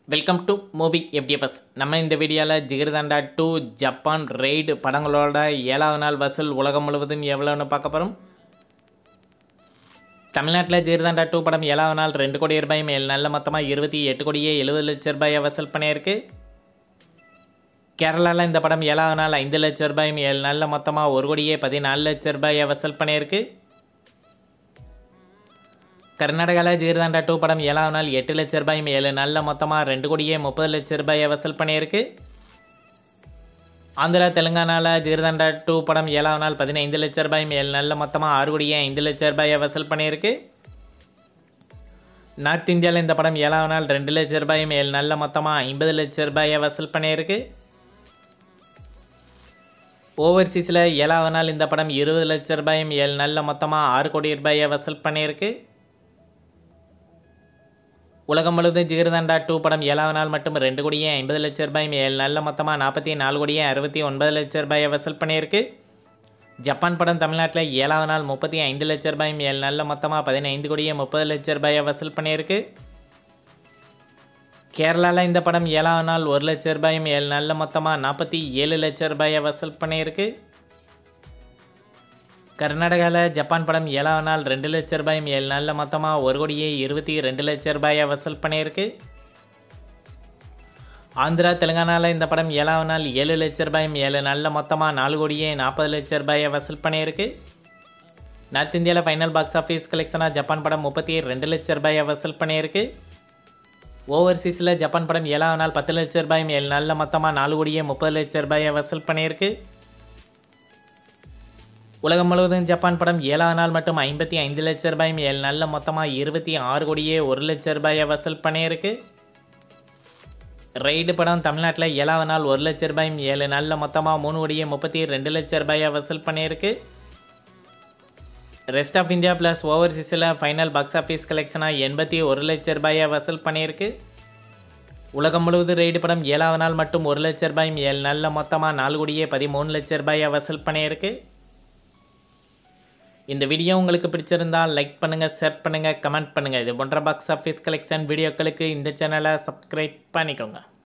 welcome to movie FDFS நம்ம இந்த வீடியோவில் ஜிகிர்தாண்டா டூ ஜப்பான் ரெய்டு படங்களோட ஏழாவது நாள் வசூல் உலகம் முழுவதும் எவ்வளோன்னு பார்க்க போகிறோம் தமிழ்நாட்டில் ஜிகிர்தாண்டா டூ படம் ஏழாவது நாள் ரெண்டு கோடி ரூபாய் மேல் நல்ல மொத்தமாக இருபத்தி எட்டு கோடியே எழுபது லட்ச ரூபாயை வசூல் பண்ணியிருக்கு கேரளாவில் இந்த படம் ஏழாவது நாள் ஐந்து லட்ச ரூபாய் மேல் நல்ல மொத்தமாக ஒரு கோடியே பதினாலு லட்ச ரூபாயை வசூல் பண்ணியிருக்கு கர்நாடகாவில் ஜீர்தாண்டா டூ படம் ஏழாவது நாள் எட்டு லட்ச ரூபாய் ஏழு நல்ல மொத்தமாக ரெண்டு கோடியே முப்பது லட்ச ரூபாயை வசூல் பண்ணியிருக்கு ஆந்திரா தெலுங்கானாவில் ஜீர்தாண்டா டூ படம் ஏழாவது நாள் பதினைந்து லட்ச ரூபாய் மேல் நல்ல மொத்தமாக ஆறு கோடியே ஐந்து லட்ச ரூபாயை வசூல் பண்ணியிருக்கு நார்த் இந்தியாவில் இந்த படம் ஏழாவது நாள் ரெண்டு லட்ச ரூபாய் மேல் நல்ல மொத்தமாக ஐம்பது லட்ச ரூபாயை வசூல் பண்ணியிருக்கு ஓவர்சீஸில் ஏழாவது நாள் இந்த படம் இருபது லட்ச ரூபாய் மேல் நல்ல மொத்தமாக ஆறு கோடி ரூபாயை வசூல் பண்ணியிருக்கு உலகம் முழுவதும் ஜிகிர்தாண்டா டூ படம் ஏழாவது நாள் மட்டும் ரெண்டு கோடியே ஐம்பது லட்ச ரூபாய் மேல் நல்ல மொத்தமாக நாற்பத்தி நாலு கோடியே அறுபத்தி ஒன்பது லட்ச ரூபாயை வசூல் பண்ணியிருக்கு ஜப்பான் படம் தமிழ்நாட்டில் ஏழாவது நாள் முப்பத்தி ஐந்து லட்ச ரூபாய் மேல் நல்ல மொத்தமாக பதினைந்து கோடியே முப்பது லட்ச ரூபாயை வசூல் பண்ணியிருக்கு கேரளாவில் இந்த படம் ஏழாவது நாள் ஒரு லட்ச ரூபாய் மேல் நல்ல மொத்தமாக நாற்பத்தி ஏழு லட்ச ரூபாயை வசூல் பண்ணியிருக்கு கர்நாடகாவில் ஜப்பான் படம் ஏழாவது நாள் ரெண்டு லட்ச ரூபாய் மேல் நல்ல மொத்தமாக ஒரு கோடியே இருபத்தி ரெண்டு லட்ச ரூபாயை வசூல் பண்ணியிருக்கு ஆந்திரா தெலுங்கானாவில் இந்த படம் ஏழாவது நாள் ஏழு லட்ச ரூபாய் மேல் நல்ல மொத்தமாக நாலு கோடியே நாற்பது லட்ச ரூபாயை வசூல் பண்ணியிருக்கு நார்த் இந்தியாவில் ஃபைனல் பாக்ஸ் ஆஃபீஸ் கலெக்ஷனாக ஜப்பான் படம் முப்பத்தி ரெண்டு லட்ச ரூபாயை வசூல் பண்ணியிருக்கு ஓவர்சீஸில் ஜப்பான் படம் ஏழாவது நாள் பத்து லட்ச ரூபாய் மேல் நல்ல மொத்தமாக நாலு கோடியே முப்பது லட்ச ரூபாயை வசூல் பண்ணியிருக்கு உலகம் முழுவதும் ஜப்பான் படம் ஏழாவது நாள் மட்டும் ஐம்பத்தி ஐந்து லட்ச ரூபாய் மேல் நல்ல மொத்தமாக இருபத்தி ஆறு கோடியே ஒரு லட்ச ரூபாயை வசூல் பண்ணியிருக்கு ரைடு படம் தமிழ்நாட்டில் ஏழாவது நாள் ஒரு லட்ச ரூபாய் ஏழு நல்ல மொத்தமாக மூணு கோடியே முப்பத்தி ரெண்டு லட்ச ரூபாயை வசூல் பண்ணியிருக்கு ரெஸ்ட் ஆஃப் இந்தியா ப்ளஸ் ஓவர்சீஸில் ஃபைனல் பாக்ஸ் ஆஃபீஸ் கலெக்ஷனாக எண்பத்தி ஒரு லட்ச ரூபாயை வசூல் பண்ணியிருக்கு உலகம் முழுவதும் ரைடு படம் ஏழாவது நாள் மட்டும் ஒரு லட்ச ரூபாய் ஏழு நல்ல மொத்தமாக நாலு கோடியே பதிமூணு லட்ச ரூபாயை வசூல் பண்ணியிருக்கு இந்த வீடியோ உங்களுக்கு பிடிச்சிருந்தால் லைக் பண்ணுங்கள் ஷேர் பண்ணுங்கள் கமெண்ட் பண்ணுங்கள் இது போன்ற பாக்ஸ் ஆஃபீஸ் கலெக்ஷன் வீடியோக்களுக்கு இந்த சேனலை சப்ஸ்கிரைப் பண்ணிக்கோங்க